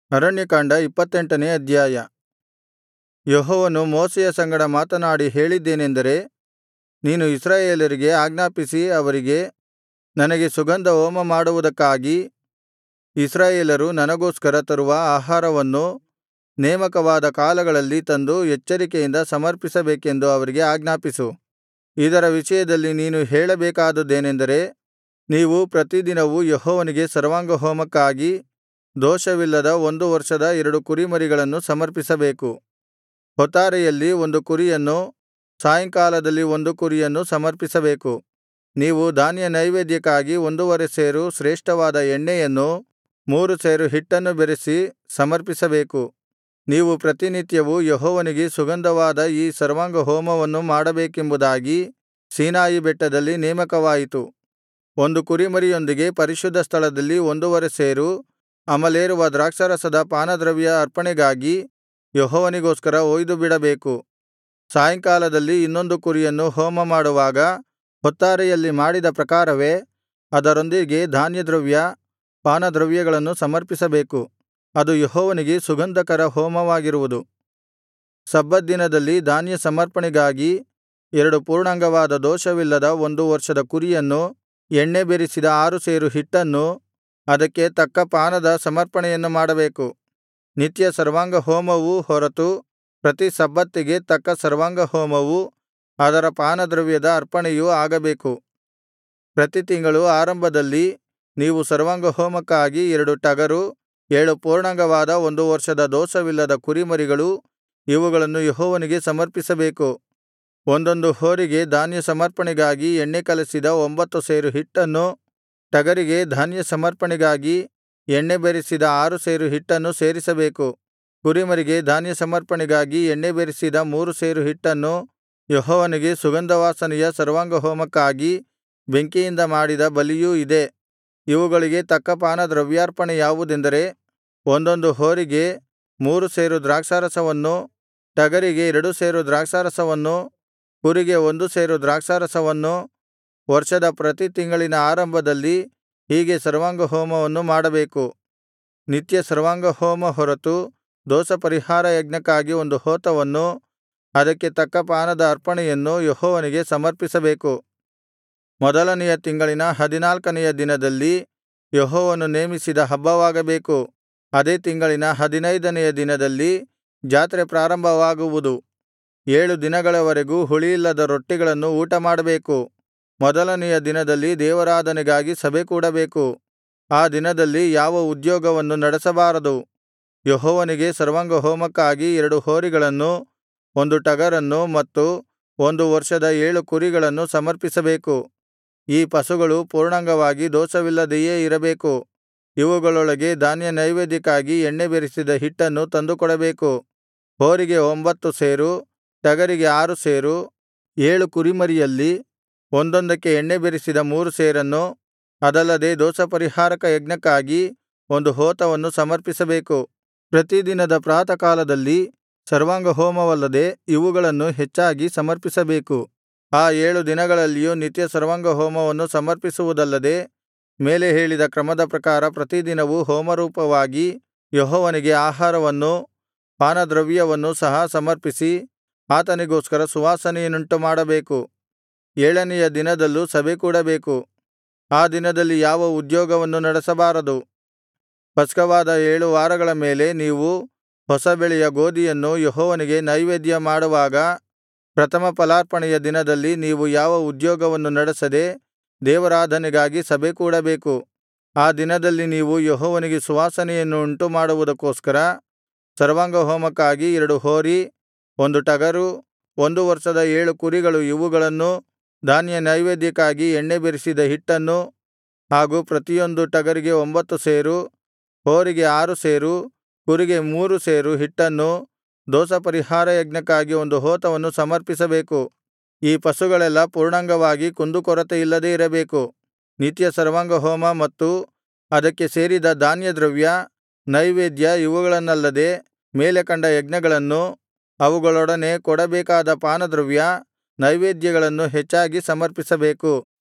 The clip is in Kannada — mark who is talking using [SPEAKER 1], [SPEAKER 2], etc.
[SPEAKER 1] ಅರಣ್ಯಕಾಂಡ ಇಪ್ಪತ್ತೆಂಟನೇ ಅಧ್ಯಾಯ ಯೆಹೋವನು ಮೋಶೆಯ ಸಂಗಡ ಮಾತನಾಡಿ ಹೇಳಿದ್ದೇನೆಂದರೆ ನೀನು ಇಸ್ರಾಯೇಲರಿಗೆ ಆಜ್ಞಾಪಿಸಿ ಅವರಿಗೆ ನನಗೆ ಸುಗಂಧಹೋಮ ಮಾಡುವುದಕ್ಕಾಗಿ ಇಸ್ರಾಯೇಲರು ನನಗೋಸ್ಕರ ತರುವ ಆಹಾರವನ್ನು ನೇಮಕವಾದ ಕಾಲಗಳಲ್ಲಿ ತಂದು ಎಚ್ಚರಿಕೆಯಿಂದ ಸಮರ್ಪಿಸಬೇಕೆಂದು ಅವರಿಗೆ ಆಜ್ಞಾಪಿಸು ಇದರ ವಿಷಯದಲ್ಲಿ ನೀನು ಹೇಳಬೇಕಾದುದೇನೆಂದರೆ ನೀವು ಪ್ರತಿದಿನವೂ ಯೆಹೋವನಿಗೆ ಸರ್ವಾಂಗಹೋಮಕ್ಕಾಗಿ ದೋಷವಿಲ್ಲದ ಒಂದು ವರ್ಷದ ಎರಡು ಕುರಿಮರಿಗಳನ್ನು ಸಮರ್ಪಿಸಬೇಕು ಹೊತ್ತಾರೆಯಲ್ಲಿ ಒಂದು ಕುರಿಯನ್ನೂ ಸಾಯಂಕಾಲದಲ್ಲಿ ಒಂದು ಕುರಿಯನ್ನೂ ಸಮರ್ಪಿಸಬೇಕು ನೀವು ಧಾನ್ಯನೈವೇದ್ಯಕ್ಕಾಗಿ ಒಂದುವರೆ ಸೇರು ಶ್ರೇಷ್ಠವಾದ ಎಣ್ಣೆಯನ್ನೂ ಮೂರು ಸೇರು ಹಿಟ್ಟನ್ನು ಬೆರೆಸಿ ಸಮರ್ಪಿಸಬೇಕು ನೀವು ಪ್ರತಿನಿತ್ಯವೂ ಯೆಹೋವನಿಗೆ ಸುಗಂಧವಾದ ಈ ಸರ್ವಾಂಗಹೋಮವನ್ನು ಮಾಡಬೇಕೆಂಬುದಾಗಿ ಸೀನಾಯಿ ಬೆಟ್ಟದಲ್ಲಿ ನೇಮಕವಾಯಿತು ಒಂದು ಕುರಿಮರಿಯೊಂದಿಗೆ ಪರಿಶುದ್ಧ ಸ್ಥಳದಲ್ಲಿ ಒಂದುವರೆ ಸೇರು ಅಮಲೇರುವ ದ್ರಾಕ್ಷಾರಸದ ಪಾನದ್ರವ್ಯ ಅರ್ಪಣೆಗಾಗಿ ಯೆಹೋವನಿಗೋಸ್ಕರ ಒಯ್ದುಬಿಡಬೇಕು ಸಾಯಂಕಾಲದಲ್ಲಿ ಇನ್ನೊಂದು ಕುರಿಯನ್ನು ಹೋಮಮಾಡುವಾಗ ಹೊತ್ತಾರೆಯಲ್ಲಿ ಮಾಡಿದ ಪ್ರಕಾರವೇ ಅದರೊಂದಿಗೆ ಧಾನ್ಯದ್ರವ್ಯ ಪಾನದ್ರವ್ಯಗಳನ್ನು ಸಮರ್ಪಿಸಬೇಕು ಅದು ಯೆಹೋವನಿಗೆ ಸುಗಂಧಕರ ಹೋಮವಾಗಿರುವುದು ಸಬ್ಬತ್ ದಿನದಲ್ಲಿ ಧಾನ್ಯ ಸಮರ್ಪಣೆಗಾಗಿ ಎರಡು ಪೂರ್ಣಾಂಗವಾದ ದೋಷವಿಲ್ಲದ ಒಂದು ವರ್ಷದ ಕುರಿಯನ್ನು ಎಣ್ಣೆ ಬೆರೆಸಿದ ಆರು ಸೇರು ಹಿಟ್ಟನ್ನೂ ಅದಕ್ಕೆ ತಕ್ಕ ಪಾನದ ಸಮರ್ಪಣೆಯನ್ನು ಮಾಡಬೇಕು ನಿತ್ಯ ಸರ್ವಾಂಗಹೋಮವೂ ಹೊರತು ಪ್ರತಿ ಸಬ್ಬತ್ತಿಗೆ ತಕ್ಕ ಸರ್ವಾಂಗಹೋಮವೂ ಅದರ ಪಾನದ್ರವ್ಯದ ಅರ್ಪಣೆಯೂ ಆಗಬೇಕು ಪ್ರತಿ ತಿಂಗಳು ಆರಂಭದಲ್ಲಿ ನೀವು ಸರ್ವಾಂಗಹೋಮಕ್ಕಾಗಿ ಎರಡು ಟಗರು ಏಳು ಪೂರ್ಣಾಂಗವಾದ ಒಂದು ವರ್ಷದ ದೋಷವಿಲ್ಲದ ಕುರಿಮರಿಗಳು ಇವುಗಳನ್ನು ಯೆಹೋವನಿಗೆ ಸಮರ್ಪಿಸಬೇಕು ಒಂದೊಂದು ಹೋರಿಗೆ ಧಾನ್ಯ ಸಮರ್ಪಣೆಗಾಗಿ ಎಣ್ಣೆ ಕಲಸಿದ ಒಂಭತ್ತು ಸೇರು ಹಿಟ್ಟನ್ನೂ ಟಗರಿಗೆ ಧಾನ್ಯ ಸಮರ್ಪಣೆಗಾಗಿ ಎಣ್ಣೆ ಬೆರೆಸಿದ ಆರು ಸೇರು ಹಿಟ್ಟನ್ನು ಸೇರಿಸಬೇಕು ಕುರಿಮರಿಗೆ ಧಾನ್ಯ ಸಮರ್ಪಣೆಗಾಗಿ ಎಣ್ಣೆ ಬೆರೆಸಿದ ಮೂರು ಸೇರು ಹಿಟ್ಟನ್ನು ಯೆಹೋವನಿಗೆ ಸುಗಂಧವಾಸನೆಯ ಸರ್ವಾಂಗಹೋಮಕ್ಕಾಗಿ ಬೆಂಕಿಯಿಂದ ಮಾಡಿದ ಬಲಿಯೂ ಇದೇ ಇವುಗಳಿಗೆ ತಕ್ಕ ಪಾನದ್ರವ್ಯಾರ್ಪಣೆ ಯಾವುದೆಂದರೆ ಒಂದೊಂದು ಹೋರಿಗೆ ಮೂರು ಸೇರು ದ್ರಾಕ್ಷಾರಸವನ್ನೂ ಟಗರಿಗೆ ಎರಡು ಸೇರು ದ್ರಾಕ್ಷಾರಸವನ್ನೂ ಕುರಿಗೆ ಒಂದು ಸೇರು ದ್ರಾಕ್ಷಾರಸವನ್ನೂ ವರ್ಷದ ಪ್ರತಿ ತಿಂಗಳಿನ ಆರಂಭದಲ್ಲಿ ಹೀಗೆ ಸರ್ವಾಂಗಹೋಮವನ್ನು ಮಾಡಬೇಕು ನಿತ್ಯ ಸರ್ವಾಂಗಹೋಮ ಹೊರತು ದೋಷಪರಿಹಾರ ಯಜ್ಞಕ್ಕಾಗಿ ಒಂದು ಹೋತವನ್ನೂ ಅದಕ್ಕೆ ತಕ್ಕ ಪಾನದ ಅರ್ಪಣೆಯನ್ನು ಯೆಹೋವನಿಗೆ ಸಮರ್ಪಿಸಬೇಕು ಮೊದಲನೆಯ ತಿಂಗಳಿನ ಹದಿನಾಲ್ಕನೆಯ ದಿನದಲ್ಲಿ ಯೆಹೋವನು ನೇಮಿಸಿದ ಹಬ್ಬವಾಗಬೇಕು ಅದೇ ತಿಂಗಳಿನ ಹದಿನೈದನೆಯ ದಿನದಲ್ಲಿ ಜಾತ್ರೆ ಪ್ರಾರಂಭವಾಗುವುದು ಏಳು ದಿನಗಳವರೆಗೂ ಹುಳಿಯಿಲ್ಲದ ರೊಟ್ಟಿಗಳನ್ನು ಊಟಮಾಡಬೇಕು ಮೊದಲನೆಯ ದಿನದಲ್ಲಿ ದೇವಾರಾಧನೆಗಾಗಿ ಸಭೆಕೂಡಬೇಕು ಆ ದಿನದಲ್ಲಿ ಯಾವ ಉದ್ಯೋಗವನ್ನು ನಡೆಸಬಾರದು ಯೆಹೋವನಿಗೆ ಸರ್ವಾಂಗಹೋಮಕ್ಕಾಗಿ ಎರಡು ಹೋರಿಗಳನ್ನು ಒಂದು ಟಗರನ್ನು ಮತ್ತು ಒಂದು ವರ್ಷದ ಏಳು ಕುರಿಗಳನ್ನು ಸಮರ್ಪಿಸಬೇಕು ಈ ಪಶುಗಳು ಪೂರ್ಣಾಂಗವಾಗಿ ದೋಷವಿಲ್ಲದೆಯೇ ಇರಬೇಕು ಇವುಗಳೊಳಗೆ ಧಾನ್ಯನೈವೇದ್ಯಕ್ಕಾಗಿ ಎಣ್ಣೆ ಬೆರೆಸಿದ ಹಿಟ್ಟನ್ನು ತಂದುಕೊಡಬೇಕು ಹೋರಿಗೆ ಒಂಭತ್ತು ಸೇರು ಟಗರಿಗೆ ಆರು ಸೇರು ಏಳು ಕುರಿಮರಿಯಲ್ಲಿ ಒಂದೊಂದಕ್ಕೆ ಎಣ್ಣೆ ಬೆರೆಸಿದ ಮೂರು ಸೇರನ್ನು ಅದಲ್ಲದೆ ದೋಷಪರಿಹಾರಕ ಯಜ್ಞಕ್ಕಾಗಿ ಒಂದು ಹೋತವನ್ನು ಸಮರ್ಪಿಸಬೇಕು ಪ್ರತಿದಿನದ ಪ್ರಾತಃಕಾಲದಲ್ಲಿ ಸರ್ವಾಂಗಹೋಮವಲ್ಲದೆ ಇವುಗಳನ್ನು ಹೆಚ್ಚಾಗಿ ಸಮರ್ಪಿಸಬೇಕು ಆ ಏಳು ದಿನಗಳಲ್ಲಿಯೂ ನಿತ್ಯ ಸರ್ವಾಂಗಹೋಮವನ್ನು ಸಮರ್ಪಿಸುವುದಲ್ಲದೆ ಮೇಲೆ ಹೇಳಿದ ಕ್ರಮದ ಪ್ರಕಾರ ಪ್ರತಿದಿನವೂ ಹೋಮರೂಪವಾಗಿ ಯೆಹೋವನಿಗೆ ಆಹಾರವನ್ನೂ ಪಾನದ್ರವ್ಯವನ್ನೂ ಸಹ ಸಮರ್ಪಿಸಿ ಆತನಿಗೋಸ್ಕರ ಸುವಾಸನೆಯನ್ನುಂಟುಮಾಡಬೇಕು ಏಳನೆಯ ದಿನದಲ್ಲೂ ಸಭೆಕೂಡಬೇಕು ಆ ದಿನದಲ್ಲಿ ಯಾವ ಉದ್ಯೋಗವನ್ನು ನಡೆಸಬಾರದು ಪಸ್ಕವಾದ ಏಳು ವಾರಗಳ ಮೇಲೆ ನೀವು ಹೊಸ ಬೆಳೆಯ ಗೋದಿಯನ್ನು ಯೆಹೋವನಿಗೆ ನೈವೇದ್ಯ ಮಾಡುವಾಗ ಪ್ರಥಮಫಲಾರ್ಪಣೆಯ ದಿನದಲ್ಲಿ ನೀವು ಯಾವ ಉದ್ಯೋಗವನ್ನು ನಡೆಸದೆ ದೇವಾರಾಧನೆಗಾಗಿ ಸಭೆಕೂಡಬೇಕು ಆ ದಿನದಲ್ಲಿ ನೀವು ಯೆಹೋವನಿಗೆ ಸುವಾಸನೆಯನ್ನು ಉಂಟುಮಾಡುವುದಕ್ಕೋಸ್ಕರ ಸರ್ವಾಂಗಹೋಮಕ್ಕಾಗಿ ಎರಡು ಹೋರಿ ಒಂದು ಟಗರು ಒಂದು ವರ್ಷದ ಏಳು ಕುರಿಗಳು ಇವುಗಳನ್ನೂ ಧಾನ್ಯನೈವೇದ್ಯಕ್ಕಾಗಿ ಎಣ್ಣೆ ಬೆರೆಸಿದ ಹಿಟ್ಟನ್ನು ಹಾಗೂ ಪ್ರತಿಯೊಂದು ಟಗರಿಗೆ ಒಂಭತ್ತು ಸೇರು ಹೋರಿಗೆ ಆರು ಸೇರು ಕುರಿಗೆ ಮೂರು ಸೇರು ಹಿಟ್ಟನ್ನು ದೋಷಪರಿಹಾರ ಯಜ್ಞಕ್ಕಾಗಿ ಒಂದು ಹೋತವನ್ನು ಸಮರ್ಪಿಸಬೇಕು ಈ ಪಶುಗಳೆಲ್ಲಾ ಪೂರ್ಣಾಂಗವಾಗಿ ಕುಂದುಕೊರತೆಯಿಲ್ಲದೆ ಇರಬೇಕು ನಿತ್ಯ ಸರ್ವಾಂಗಹೋಮ ಮತ್ತು ಅದಕ್ಕೆ ಸೇರಿದ ಧಾನ್ಯದ್ರವ್ಯ ನೈವೇದ್ಯ ಇವುಗಳನ್ನಲ್ಲದೆ ಮೇಲೆ ಕಂಡ ಯಜ್ಞಗಳನ್ನು ಅವುಗಳೊಡನೆ ಕೊಡಬೇಕಾದ ಪಾನದ್ರವ್ಯ ನೈವೇದ್ಯಗಳನ್ನು ಹೆಚ್ಚಾಗಿ ಸಮರ್ಪಿಸಬೇಕು